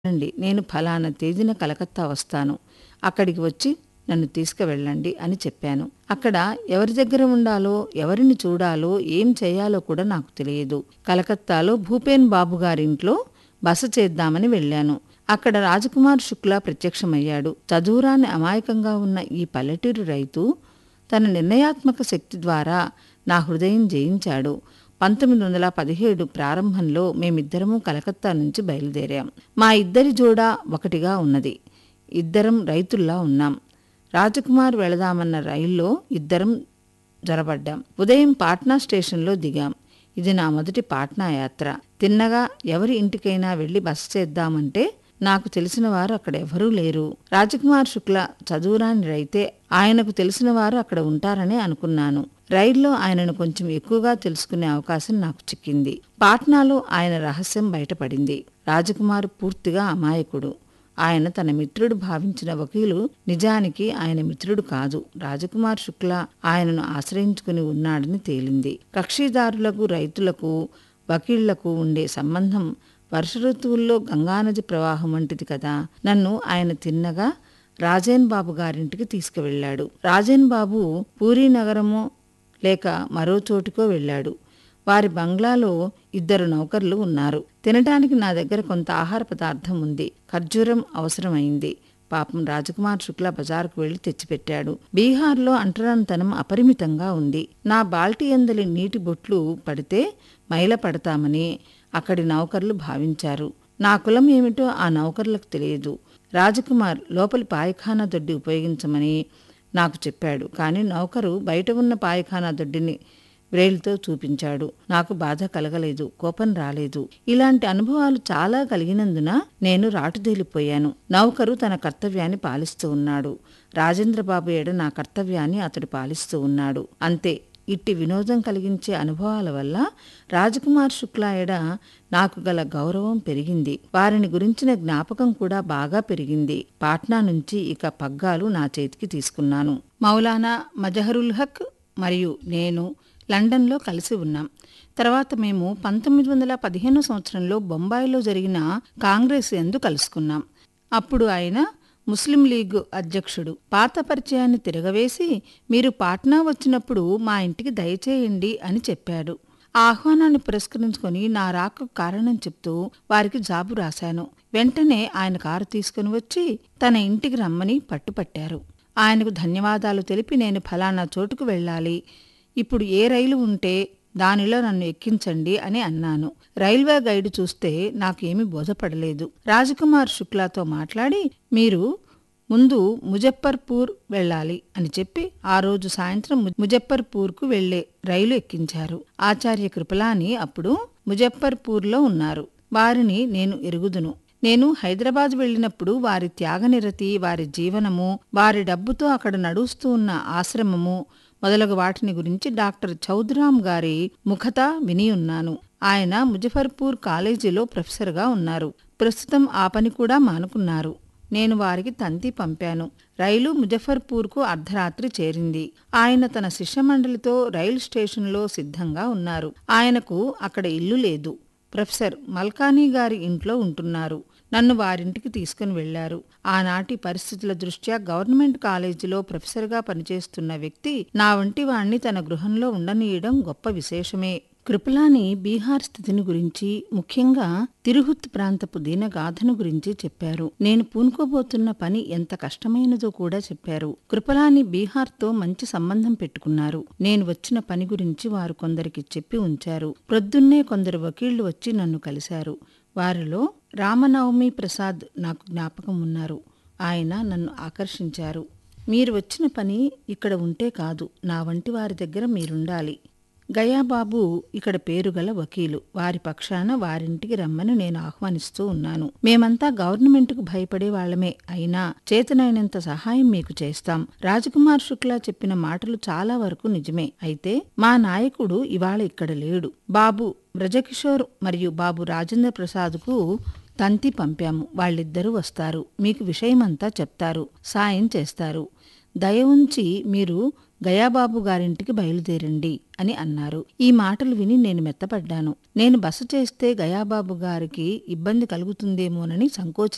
రండి నేను ఫలానా తేదీన కలకత్తా వస్తాను అక్కడికి వచ్చి నన్ను తీసుకువెళ్ళండి అని చెప్పాను అక్కడ ఎవరి దగ్గర ఉండాలో ఎవరిని చూడాలో ఏం చేయాలో కూడా నాకు తెలియదు కలకత్తాలో భూపేన్ బాబు గారింట్లో బస చేద్దామని వెళ్ళాను అక్కడ రాజకుమార్ శుక్లా ప్రత్యక్షమయ్యాడు చదువురాని అమాయకంగా ఉన్న ఈ పల్లెటూరు రైతు తన నిర్ణయాత్మక శక్తి ద్వారా నా హృదయం జయించాడు పంతొమ్మిది వందల పదిహేడు ప్రారంభంలో మేమిద్దరము కలకత్తా నుంచి బయలుదేరాం మా ఇద్దరి జోడా ఒకటిగా ఉన్నది ఇద్దరం రైతుల్లా ఉన్నాం రాజకుమార్ వెళదామన్న రైల్లో ఇద్దరం జొరబడ్డాం ఉదయం పాట్నా స్టేషన్లో దిగాం ఇది నా మొదటి పాట్నా యాత్ర తిన్నగా ఎవరి ఇంటికైనా వెళ్లి బస చేద్దామంటే నాకు తెలిసిన వారు అక్కడ ఎవరూ లేరు రాజకుమార్ శుక్ల చదువురాని రైతే ఆయనకు తెలిసిన వారు అక్కడ ఉంటారని అనుకున్నాను రైల్లో ఆయనను కొంచెం ఎక్కువగా తెలుసుకునే అవకాశం నాకు చిక్కింది పాట్నాలో ఆయన రహస్యం బయటపడింది రాజకుమార్ పూర్తిగా అమాయకుడు ఆయన తన మిత్రుడు భావించిన వకీలు నిజానికి ఆయన మిత్రుడు కాదు రాజకుమార్ శుక్ల ఆయనను ఆశ్రయించుకుని ఉన్నాడని తేలింది కక్షిదారులకు రైతులకు వకీళ్లకు ఉండే సంబంధం వర్ష ఋతువుల్లో గంగానది ప్రవాహం వంటిది కదా నన్ను ఆయన తిన్నగా రాజేన్ బాబు గారింటికి తీసుకువెళ్ళాడు రాజేన్ బాబు పూరీ నగరమో లేక మరో చోటుకో వెళ్ళాడు వారి బంగ్లాలో ఇద్దరు నౌకర్లు ఉన్నారు తినటానికి నా దగ్గర కొంత ఆహార పదార్థం ఉంది ఖర్జూరం అవసరమైంది పాపం రాజకుమార్ శుక్ల బజారుకు వెళ్లి తెచ్చిపెట్టాడు బీహార్లో అంటరానితనం అపరిమితంగా ఉంది నా బాల్టీ ఎందలి నీటి బొట్లు పడితే మైల పడతామని అక్కడి నౌకర్లు భావించారు నా కులం ఏమిటో ఆ నౌకర్లకు తెలియదు రాజకుమార్ లోపలి పాయఖానా దొడ్డి ఉపయోగించమని నాకు చెప్పాడు కానీ నౌకరు బయట ఉన్న పాయఖానా దొడ్డిని వ్రేలుతో చూపించాడు నాకు బాధ కలగలేదు కోపం రాలేదు ఇలాంటి అనుభవాలు చాలా కలిగినందున నేను రాటుదేలిపోయాను నౌకరు తన కర్తవ్యాన్ని పాలిస్తూ ఉన్నాడు రాజేంద్రబాబు ఏడ నా కర్తవ్యాన్ని అతడు పాలిస్తూ ఉన్నాడు అంతే ఇట్టి వినోదం కలిగించే అనుభవాల వల్ల రాజకుమార్ శుక్లా ఎడ నాకు గల గౌరవం పెరిగింది వారిని గురించిన జ్ఞాపకం కూడా బాగా పెరిగింది పాట్నా నుంచి ఇక పగ్గాలు నా చేతికి తీసుకున్నాను మౌలానా మజహరుల్ హక్ మరియు నేను లండన్లో కలిసి ఉన్నాం తర్వాత మేము పంతొమ్మిది వందల పదిహేను సంవత్సరంలో బొంబాయిలో జరిగిన కాంగ్రెస్ ఎందు కలుసుకున్నాం అప్పుడు ఆయన ముస్లిం లీగ్ అధ్యక్షుడు పాత పరిచయాన్ని తిరగవేసి మీరు పాట్నా వచ్చినప్పుడు మా ఇంటికి దయచేయండి అని చెప్పాడు ఆ ఆహ్వానాన్ని పురస్కరించుకొని నా రాక కారణం చెప్తూ వారికి జాబు రాశాను వెంటనే ఆయన కారు తీసుకుని వచ్చి తన ఇంటికి రమ్మని పట్టుపట్టారు ఆయనకు ధన్యవాదాలు తెలిపి నేను ఫలానా చోటుకు వెళ్ళాలి ఇప్పుడు ఏ రైలు ఉంటే దానిలో నన్ను ఎక్కించండి అని అన్నాను రైల్వే గైడ్ చూస్తే నాకు ఏమీ బోధపడలేదు రాజకుమార్ శుక్లాతో మాట్లాడి మీరు ముందు ముజఫర్పూర్ వెళ్ళాలి అని చెప్పి ఆ రోజు సాయంత్రం ముజఫర్పూర్కు వెళ్లే రైలు ఎక్కించారు ఆచార్య కృపలాని అప్పుడు ముజఫర్పూర్లో ఉన్నారు వారిని నేను ఎరుగుదును నేను హైదరాబాద్ వెళ్ళినప్పుడు వారి త్యాగనిరతి వారి జీవనము వారి డబ్బుతో అక్కడ నడుస్తూ ఉన్న ఆశ్రమము మొదలగు వాటిని గురించి డాక్టర్ చౌదరాం గారి ముఖత విని ఉన్నాను ఆయన ముజఫర్పూర్ కాలేజీలో ప్రొఫెసర్గా ఉన్నారు ప్రస్తుతం ఆ పని కూడా మానుకున్నారు నేను వారికి తంతి పంపాను రైలు ముజఫర్పూర్కు అర్ధరాత్రి చేరింది ఆయన తన శిష్యమండలితో రైలు స్టేషన్లో సిద్ధంగా ఉన్నారు ఆయనకు అక్కడ ఇల్లు లేదు ప్రొఫెసర్ మల్కానీ గారి ఇంట్లో ఉంటున్నారు నన్ను వారింటికి తీసుకుని వెళ్లారు ఆనాటి పరిస్థితుల దృష్ట్యా గవర్నమెంట్ కాలేజీలో ప్రొఫెసర్గా పనిచేస్తున్న వ్యక్తి నా వంటి వాణ్ణి తన గృహంలో ఉండనీయడం గొప్ప విశేషమే కృపలాని బీహార్ స్థితిని గురించి ముఖ్యంగా తిరుహుత్ ప్రాంతపు దీనగాథను గురించి చెప్పారు నేను పూనుకోబోతున్న పని ఎంత కష్టమైనదో కూడా చెప్పారు కృపలాని బీహార్తో మంచి సంబంధం పెట్టుకున్నారు నేను వచ్చిన పని గురించి వారు కొందరికి చెప్పి ఉంచారు ప్రొద్దున్నే కొందరు వకీళ్లు వచ్చి నన్ను కలిశారు వారిలో రామనవమి ప్రసాద్ నాకు జ్ఞాపకం ఉన్నారు ఆయన నన్ను ఆకర్షించారు మీరు వచ్చిన పని ఇక్కడ ఉంటే కాదు నా వంటి వారి దగ్గర మీరుండాలి గయాబాబు ఇక్కడ పేరుగల వకీలు వారి పక్షాన వారింటికి రమ్మని నేను ఆహ్వానిస్తూ ఉన్నాను మేమంతా గవర్నమెంట్కు భయపడే వాళ్లమే అయినా చేతనైనంత సహాయం మీకు చేస్తాం రాజకుమార్ శుక్లా చెప్పిన మాటలు చాలా వరకు నిజమే అయితే మా నాయకుడు ఇవాళ ఇక్కడ లేడు బాబు బ్రజకిషోర్ మరియు బాబు రాజేంద్ర ప్రసాద్కు తంతి పంపాము వాళ్ళిద్దరూ వస్తారు మీకు విషయమంతా చెప్తారు సాయం చేస్తారు దయ ఉంచి మీరు గయాబాబు గారింటికి బయలుదేరండి అని అన్నారు ఈ మాటలు విని నేను మెత్తపడ్డాను నేను బస చేస్తే గయాబాబు గారికి ఇబ్బంది కలుగుతుందేమోనని సంకోచి